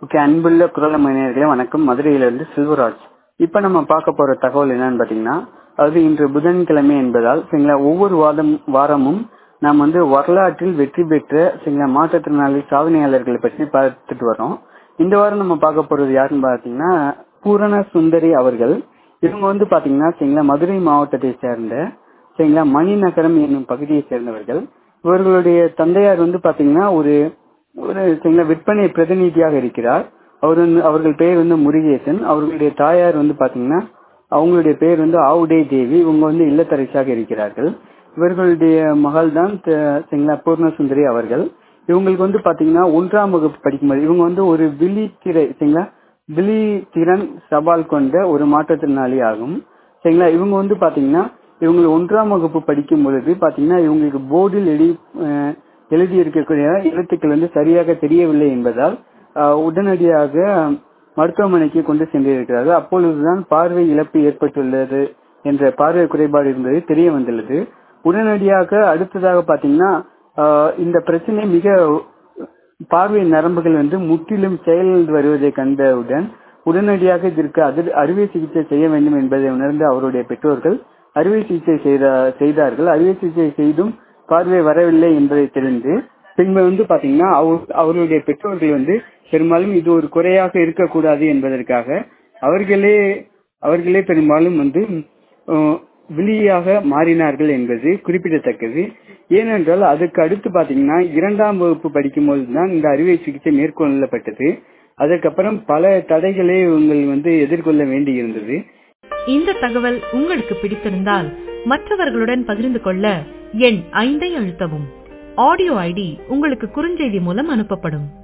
okay அன்புள்ள குரல் மனிதர்களே வணக்கம் மதுரையிலிருந்து செல்வராஜ் இப்ப நம்ம பார்க்க போற தகவல் என்னன்னு பாத்தீங்கன்னா அது இன்று புதன்கிழமை என்பதால் சரிங்களா ஒவ்வொரு வாதம் வாரமும் நாம் வந்து வரலாற்றில் வெற்றி பெற்ற சரிங்களா மாற்றுத்திறனாளி சாதனையாளர்களை பற்றி பார்த்துட்டு வரோம் இந்த வாரம் நம்ம பார்க்க போறது யாருன்னு பாத்தீங்கன்னா பூரண சுந்தரி அவர்கள் இவங்க வந்து பாத்தீங்கன்னா சரிங்களா மதுரை மாவட்டத்தை சேர்ந்த சரிங்களா மணிநகரம் என்னும் பகுதியை சேர்ந்தவர்கள் இவர்களுடைய தந்தையார் வந்து பாத்தீங்கன்னா ஒரு ஒரு சரிங்களா விற்பனை பிரதிநிதியாக இருக்கிறார் அவர் வந்து அவர்கள் பெயர் வந்து முருகேசன் அவர்களுடைய தாயார் வந்து பாத்தீங்கன்னா அவங்களுடைய பெயர் வந்து ஆவுடே தேவி இவங்க வந்து இல்லத்தரசியாக இருக்கிறார்கள் இவர்களுடைய மகள் தான் சரிங்களா பூர்ணசுந்தரி அவர்கள் இவங்களுக்கு வந்து பாத்தீங்கன்னா ஒன்றாம் வகுப்பு படிக்கும்போது இவங்க வந்து ஒரு விழித்திரை சரிங்களா விழித்திறன் சவால் கொண்ட ஒரு மாற்றுத்திறனாளி ஆகும் சரிங்களா இவங்க வந்து பாத்தீங்கன்னா இவங்க ஒன்றாம் வகுப்பு படிக்கும் பொழுது பாத்தீங்கன்னா இவங்களுக்கு போர்டில் எழுதி எழுதி இருக்கக்கூடிய எழுத்துக்கள் வந்து சரியாக தெரியவில்லை என்பதால் உடனடியாக மருத்துவமனைக்கு கொண்டு சென்றிருக்கிறார்கள் அப்பொழுதுதான் பார்வை இழப்பு ஏற்பட்டுள்ளது என்ற பார்வை குறைபாடு இருந்தது தெரிய வந்துள்ளது உடனடியாக அடுத்ததாக பாத்தீங்கன்னா இந்த பிரச்சனை மிக பார்வை நரம்புகள் வந்து முற்றிலும் செயல் வருவதை கண்டவுடன் உடனடியாக இதற்கு அறுவை சிகிச்சை செய்ய வேண்டும் என்பதை உணர்ந்த அவருடைய பெற்றோர்கள் அறுவை சிகிச்சை செய்தார்கள் அறுவை சிகிச்சை செய்தும் பார்வை வரவில்லை என்பதை தெரிந்து பின்பு வந்து பாத்தீங்கன்னா அவர்களுடைய பெற்றோர்கள் வந்து பெரும்பாலும் இது ஒரு குறையாக இருக்கக்கூடாது என்பதற்காக அவர்களே அவர்களே பெரும்பாலும் வந்து விழியாக மாறினார்கள் என்பது குறிப்பிடத்தக்கது ஏனென்றால் அதுக்கு அடுத்து பாத்தீங்கன்னா இரண்டாம் வகுப்பு படிக்கும் போதுதான் இந்த அறுவை சிகிச்சை மேற்கொள்ளப்பட்டது அதற்கப்புறம் பல தடைகளை இவங்கள் வந்து எதிர்கொள்ள வேண்டி இருந்தது இந்த தகவல் உங்களுக்கு பிடித்திருந்தால் மற்றவர்களுடன் பகிர்ந்து கொள்ள எண் ஐந்தை அழுத்தவும் ஆடியோ ஐடி உங்களுக்கு குறுஞ்செய்தி மூலம் அனுப்பப்படும்